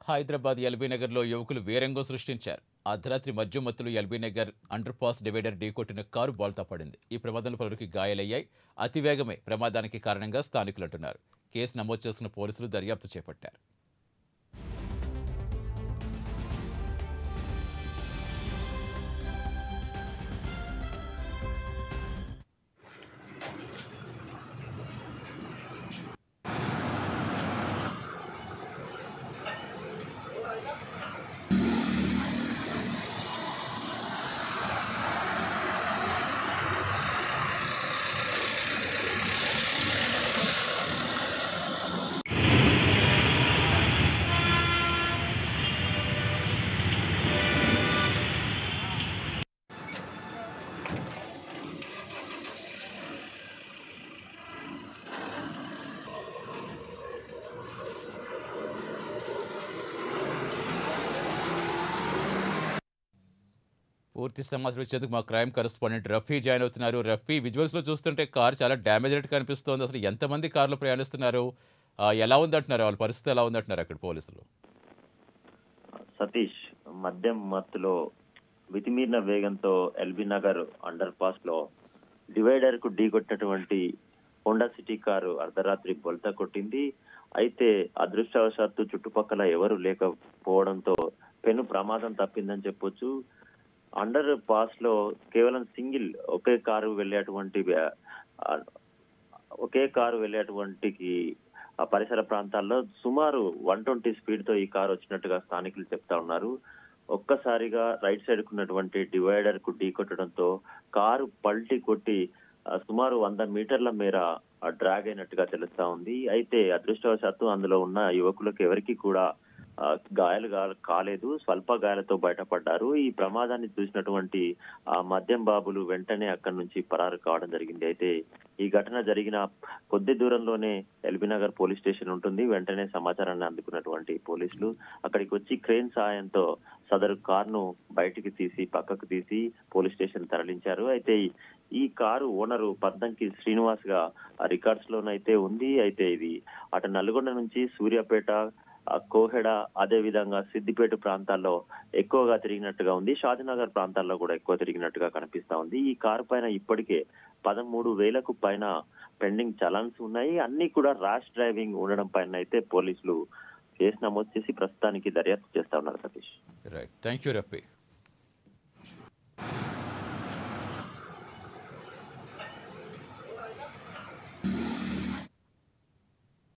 హైదరాబాద్ ఎల్బీనగర్లో యువకులు వేరంగం సృష్టించారు అర్ధరాత్రి మధ్యమత్తులు ఎల్బీనగర్ అండర్ పాస్ డివైడర్ ఢీకొట్టిన కారు బోల్తా పడింది ఈ ప్రమాదంలో పలువురికి గాయాలయ్యాయి అతివేగమే ప్రమాదానికి కారణంగా స్థానికులు అంటున్నారు కేసు నమోదు చేసుకున్న పోలీసులు దర్యాప్తు చేపట్టారు పూర్తి సమాచారం ఇచ్చేందుకు మా క్రైమ్ కరెస్పాండెంట్ రఫీ జాయిన్ అవుతున్నారు రఫీ విజువల్స్ లో చూస్తుంటే కార్ చాలా డ్యామేజ్ అయినట్టు కనిపిస్తోంది అసలు ఎంతమంది కార్లో ప్రయాణిస్తున్నారు ఆ, ఎలా ఉందంటున్నారు వాళ్ళ పరిస్థితి ఎలా ఉందంటున్నారు అక్కడ పోలీసులు సతీష్ మద్యం మత్తులో మితిమీరిన వేగంతో ఎల్బీ నగర్ అండర్ పాస్ లో డివైడర్ కు ఢీకొట్టినటువంటి హోండా సిటీ కారు అర్ధరాత్రి బొల్తా కొట్టింది అయితే అదృష్టవశాత్తు చుట్టుపక్కల ఎవరు లేకపోవడంతో పెను ప్రమాదం తప్పిందని చెప్పొచ్చు అండర్ పాస్ లో కేవలం సింగిల్ ఒకే కారు వెళ్ళేటువంటి ఆ, ఒకే కారు వెళ్ళేటువంటికి ఆ పరిసర ప్రాంతాల్లో సుమారు వన్ ట్వంటీ స్పీడ్ తో ఈ కారు వచ్చినట్టుగా స్థానికులు చెప్తా ఉన్నారు ఒక్కసారిగా రైట్ సైడ్ కున్నటువంటి డివైడర్ కు ఢీ కొట్టడంతో కారు పల్టీ కొట్టి ఆ, సుమారు వంద మీటర్ల మేర ఆ, డ్రాగ్ అయినట్టుగా తెలుస్తా ఉంది అయితే అదృష్టవశాత్తు అందులో ఉన్న యువకులకు ఎవరికి కూడా ఆ, గాయాలు గా- కాలేదు స్వల్ప గాయాలతో బయటపడ్డారు ఈ ప్రమాదాన్ని చూసినటువంటి ఆ మద్యం బాబులు వెంటనే అక్కడి నుంచి పరారు కావడం జరిగింది అయితే ఈ ఘటన జరిగిన కొద్ది దూరంలోనే ఎల్బీనగర్ పోలీస్ స్టేషన్ ఉంటుంది వెంటనే సమాచారాన్ని అందుకున్నటువంటి పోలీసులు అక్కడికి వచ్చి క్రేన్ సహాయంతో సదరు కారును బయటికి తీసి పక్కకు తీసి పోలీస్ స్టేషన్ తరలించారు అయితే ఈ- ఈ కారు ఓనరు పద్దంకి శ్రీనివాస్ గా రికార్డ్స్ లోనైతే ఉంది అయితే ఇది అటు నల్గొండ నుంచి సూర్యాపేట ఆ, కోహెడ అదే విధంగా సిద్దిపేట ప్రాంతాల్లో ఎక్కువగా తిరిగినట్టుగా ఉంది షాదినగర్ ప్రాంతాల్లో కూడా ఎక్కువ తిరిగినట్టుగా కనిపిస్తా ఉంది ఈ కారు పైన ఇప్పటికే పదమూడు వేలకు పైన పెండింగ్ చలాన్స్ ఉన్నాయి అన్ని కూడా ర్యాష్ డ్రైవింగ్ ఉండడం పైన అయితే పోలీసులు కేసు నమోదు చేసి ప్రస్తుతానికి దర్యాప్తు చేస్తా ఉన్నారు Satish right thank you Rafi